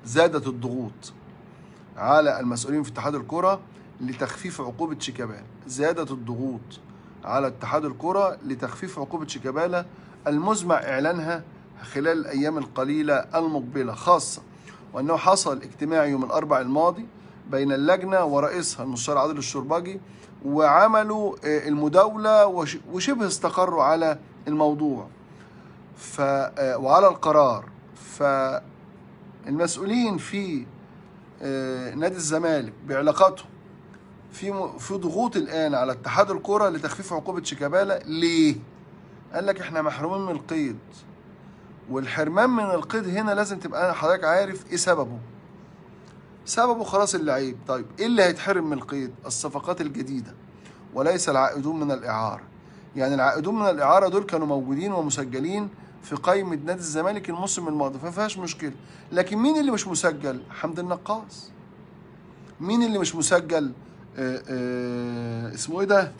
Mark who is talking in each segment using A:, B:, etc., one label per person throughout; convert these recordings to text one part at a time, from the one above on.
A: زادت الضغوط على المسؤولين في اتحاد الكرة لتخفيف عقوبة شيكابالا زادت الضغوط على اتحاد الكرة لتخفيف عقوبة شيكابالا المزمع إعلانها خلال الأيام القليلة المقبلة خاصة وأنه حصل اجتماع يوم الأربع الماضي بين اللجنة ورئيسها المستشار عادل الشرباجي وعملوا آه، المداولة وش- وشبه استقروا على الموضوع ف آه، وعلى القرار فالمسؤولين في آه، نادي الزمالك بعلاقاتهم في م- في ضغوط الان على اتحاد الكره لتخفيف عقوبه شيكابالا ليه؟ قال لك احنا محرومين من القيد والحرمان من القيد هنا لازم تبقى حضرتك عارف ايه سببه سببه خلاص اللعيب طيب ايه اللي هيتحرم من القيد الصفقات الجديده وليس العائدون من الاعاره يعني العائدون من الاعاره دول كانوا موجودين ومسجلين في قائمه نادي الزمالك الموسم الماضي فما فيهاش مشكله لكن مين اللي مش مسجل حمد النقاص مين اللي مش مسجل آه آه اسمه ايه ده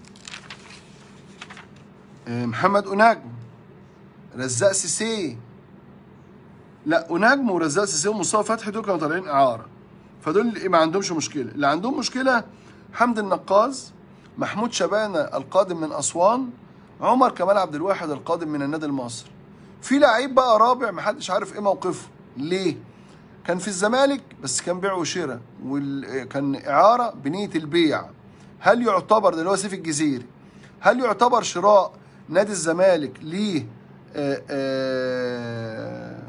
A: آه محمد أناجم رزاق سيسي لا أناجم ورزاق سيسي ومصطفى فتحي دول كانوا طالعين إعارة فدول اللي ما عندهمش مشكلة اللي عندهم مشكلة حمد النقاز محمود شبانة القادم من أسوان عمر كمال عبد الواحد القادم من النادي المصري في لعيب بقى رابع محدش عارف ايه موقفه ليه كان في الزمالك بس كان بيع وشراء وكان إعارة بنية البيع هل يعتبر ده اللي هو سيف الجزيري هل يعتبر شراء نادي الزمالك ليه آه، آه،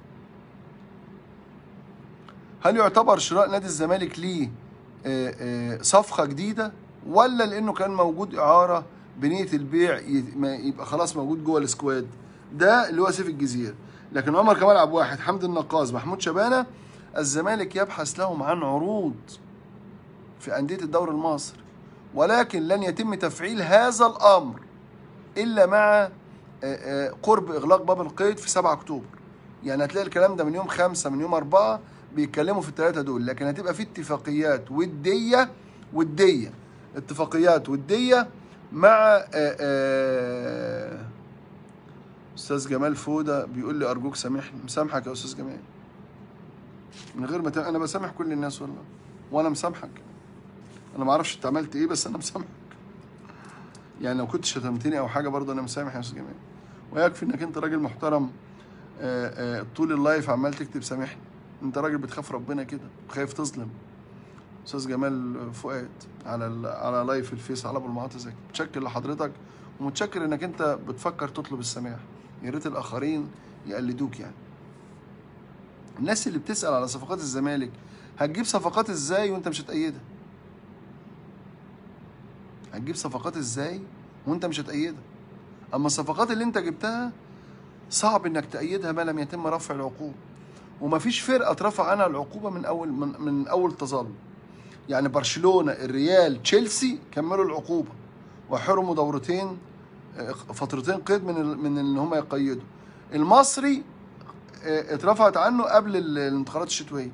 A: هل يعتبر شراء نادي الزمالك ليه آه، آه، صفقة جديدة ولا لأنه كان موجود إعارة بنية البيع ي- ما يبقى خلاص موجود جوه السكواد ده اللي هو سيف الجزيرة لكن عمر كمال عبد الواحد حمد النقاز محمود شبانة الزمالك يبحث لهم عن عروض في أندية الدوري المصري ولكن لن يتم تفعيل هذا الأمر إلا مع آه، آه، قرب إغلاق باب القيد في 7 أكتوبر يعني هتلاقي الكلام ده من يوم خمسة من يوم أربعة بيتكلموا في الثلاثة دول لكن هتبقى في اتفاقيات ودية ودية اتفاقيات ودية مع آه، آه، أستاذ جمال فودة بيقول لي أرجوك سامحني مسامحك يا أستاذ جمال من غير ما ت... أنا بسامح كل الناس والله وأنا مسامحك أنا ما أعرفش أنت عملت إيه بس أنا مسامحك يعني لو كنت شتمتني أو حاجة برضه أنا مسامح يا أستاذ جمال ويكفي إنك أنت راجل محترم آه، آه، طول اللايف عمال تكتب سامحني انت راجل بتخاف ربنا كده خايف تظلم استاذ جمال فؤاد على ال- على لايف الفيس على ابو المعاطي زكي متشكر لحضرتك ومتشكر انك انت بتفكر تطلب السماح يا ريت الاخرين يقلدوك يعني الناس اللي بتسال على صفقات الزمالك هتجيب صفقات ازاي وانت مش هتأيدها هتجيب صفقات ازاي وانت مش هتأيدها اما الصفقات اللي انت جبتها صعب انك تأيدها ما لم يتم رفع العقوبة ومفيش فرقة اترفع عنها العقوبة من اول من, من اول تظلم يعني برشلونة الريال تشيلسي كملوا العقوبة وحرموا دورتين آه، فترتين قيد من ال- من ان هم يقيدوا المصري آه، اترفعت عنه قبل ال- الانتقالات الشتوية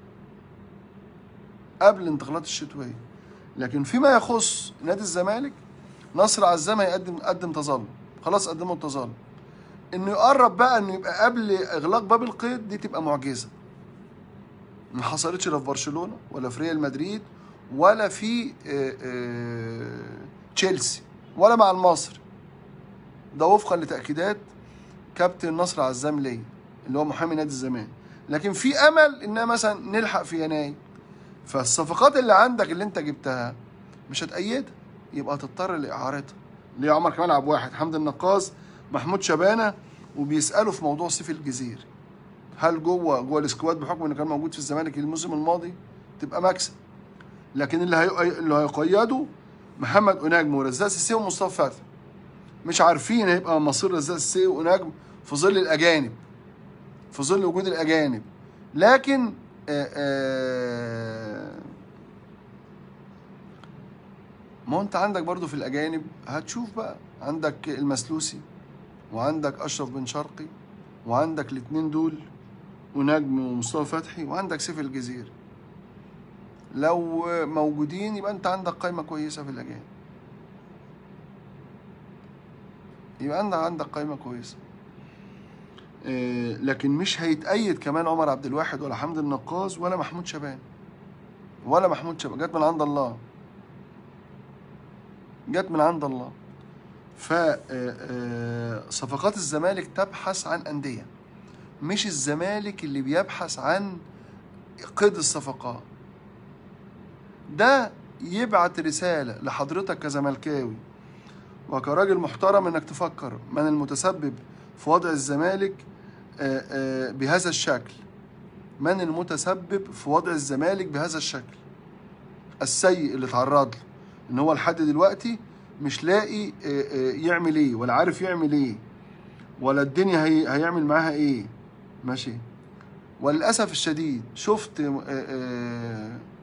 A: قبل الانتقالات الشتوية لكن فيما يخص نادي الزمالك نصر عزام هيقدم قدم تظلم خلاص قدموا التظلم انه يقرب بقى انه يبقى قبل اغلاق باب القيد دي تبقى معجزه ما حصلتش لا في برشلونه ولا في ريال مدريد ولا في آه، آه، تشيلسي ولا مع المصري ده وفقا لتاكيدات كابتن نصر عزام ليا اللي هو محامي نادي الزمان لكن في امل انها مثلا نلحق في يناير فالصفقات اللي عندك اللي انت جبتها مش هتأيدها يبقى هتضطر لإعارتها ليه عمر كمال عبد واحد حمد النقاز محمود شبانة وبيسألوا في موضوع سيف الجزيري هل جوه جوه السكواد بحكم انه كان موجود في الزمالك الموسم الماضي تبقى مكسب لكن اللي هي... اللي هيقيده محمد أناجم ورزاق سيسي ومصطفى فتحي مش عارفين هيبقى مصير رزاق سيسي وأناجم في ظل الأجانب في ظل وجود الأجانب لكن آه آه ما هو انت عندك برضو في الاجانب هتشوف بقى عندك المسلوسي وعندك اشرف بن شرقي وعندك الاثنين دول ونجم ومصطفى فتحي وعندك سيف الجزيري لو موجودين يبقى انت عندك قائمه كويسه في الاجانب يبقى عندك عندك قائمه كويسه آه، لكن مش هيتأيد كمان عمر عبد الواحد ولا حمد النقاز ولا محمود شبان ولا محمود شبان جت من عند الله جت من عند الله ف آه، آه، صفقات الزمالك تبحث عن أندية مش الزمالك اللي بيبحث عن قيد الصفقات ده يبعت رسالة لحضرتك كزملكاوي وكراجل محترم انك تفكر من المتسبب في وضع الزمالك آه، آه، بهذا الشكل من المتسبب في وضع الزمالك بهذا الشكل السيء اللي اتعرض له ان هو لحد دلوقتي مش لاقي آه، آه، يعمل ايه ولا عارف يعمل ايه ولا الدنيا هي هيعمل معاها ايه ماشي وللاسف الشديد شفت آه، آه،